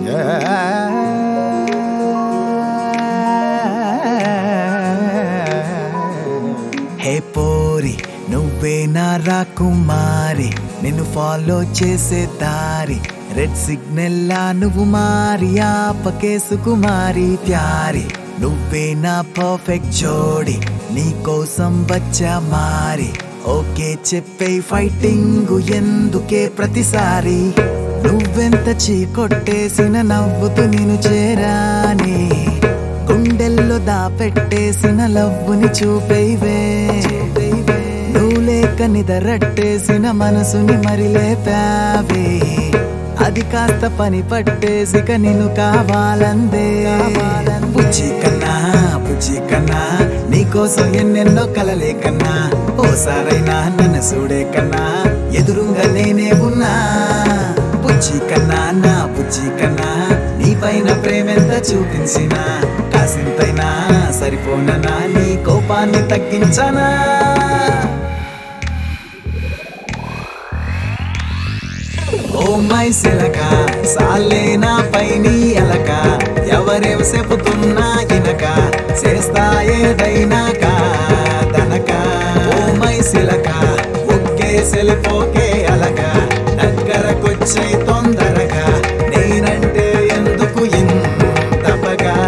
హే పోరి నువ్వే నా రాకుమారి నిన్ను ఫాలో చేసే దారి రెడ్ సిగ్నల్ లా నువ్వు మారి ఆపకే సుకుమారి ప్యారి నువ్వే నా పర్ఫెక్ట్ జోడి నీ కోసం వచ్చా మారి ఓకే చెప్పే ఫైటింగ్ ఎందుకే ప్రతిసారి నువ్వెంత చీకొట్టేసిన నవ్వుతూ నేను చేరాని గుండెల్లో దాపెట్టేసిన లవ్వుని చూపేవే నువ్వు లేక నిదరట్టేసిన మనసుని మరి లేపావే అది కాస్త పని పట్టేసిక నిన్ను కావాలందే బుజ్జి కన్నా బుజ్జి కన్నా నీకోసం ఎన్నెన్నో కలలే కన్నా ఓసారైనా నన్ను చూడే కన్నా ఎదురుగా నేనే ఉన్నా బుజ్జి కన్నా నా బుజ్జి కన్నా నీ పైన ప్రేమెంత చూపించినా కాసింతైనా సరిపోననా నీ కోపాన్ని తగ్గించనా ఓ మై సిలక సాలే నా పైని అలక ఎవరేం చెబుతున్నా ఇనక చేస్తా ఏదైనా కాదనక ఓ మై సిలక ఒకే సెలిపోకే అలక దగ్గరకొచ్చే తొందరగా నేనంటే ఎందుకు ఇంతపగా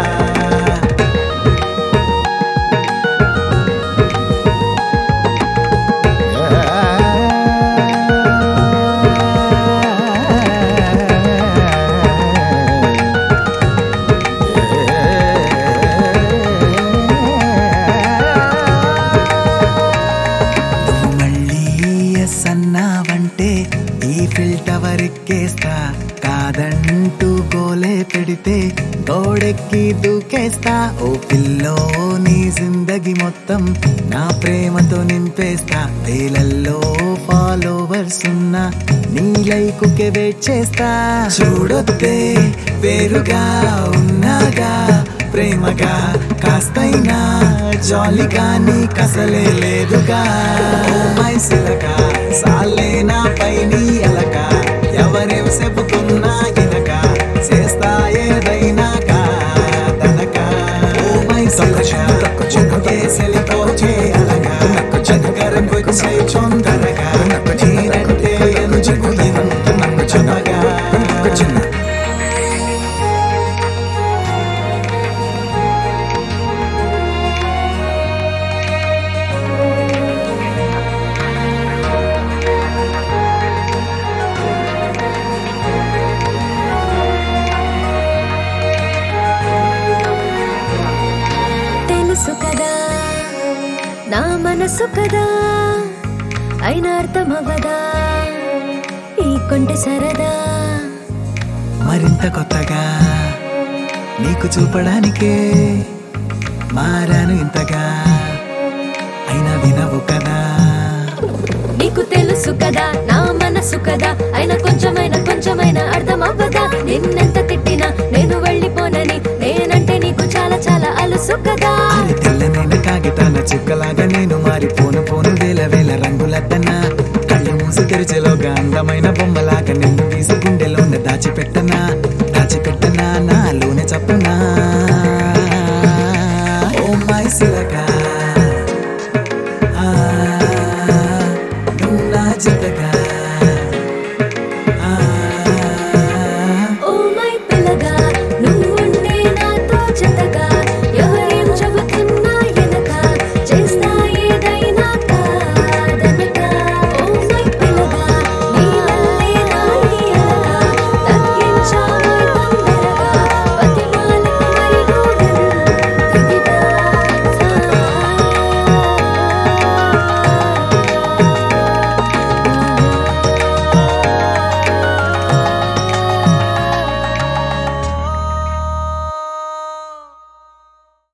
నువ్వు మళ్ళీ ఎస్ అన్నావంటే ఈ ఫిల్టవర్ ఎక్కేస్తా కాదంటూ గోలే పెడితే గోడెక్కి దూకేస్తా ఓ పిల్లో నీ జిందగి మొత్తం నా ప్రేమతో నింపేస్తా వేలల్లో ఫాలోవర్స్ ఉన్నా నీ లైకుకే వెయిట్ చేస్తా చూడొద్దే వేరుగా ఉన్నాగా ప్రేమగా కాస్తైనా జాలిగా నీ కసలే లేదుగా ఓ మై సిలక సాలే నా పైని అలక ఎవరేం చెబుతున్నా ఇనక చేస్తా ఏదైనా కాదనక ఓ మై సిలక చుక్కే సెలిపోచే అలక దగ్గరకొచ్చే చొందరగా నేనంటే ఎందుకు ఇంత చొనగా తెలుసు కదా నా మనసు కదా అయినా అర్థమవ్వదా ఈ కొంటె సరదా మరింత కొత్తగా నీకు చూపడానికే మారాను ఇంతగా అయినా వినవు కదా నీకు తెలుసు కదా నా మనసు కదా అయినా కొంచెమైనా కొంచెమైనా అర్థమవ్వదా నిన్నెంత తిట్టినా నేను వెళ్ళిపోనని నేనంటే నీకు చాలా చాలా అలుసు కదా అరే తెల్లనైన కాగితాల చుక్కలాగా నేను మారిపోను పోను వేల వేల రంగులద్దన్నా కళ్ళు మూసి తెరిచేలోగా అందమైన బొమ్మలాగా నిన్ను తీసి గుండెలోన దాచిపెట్టనా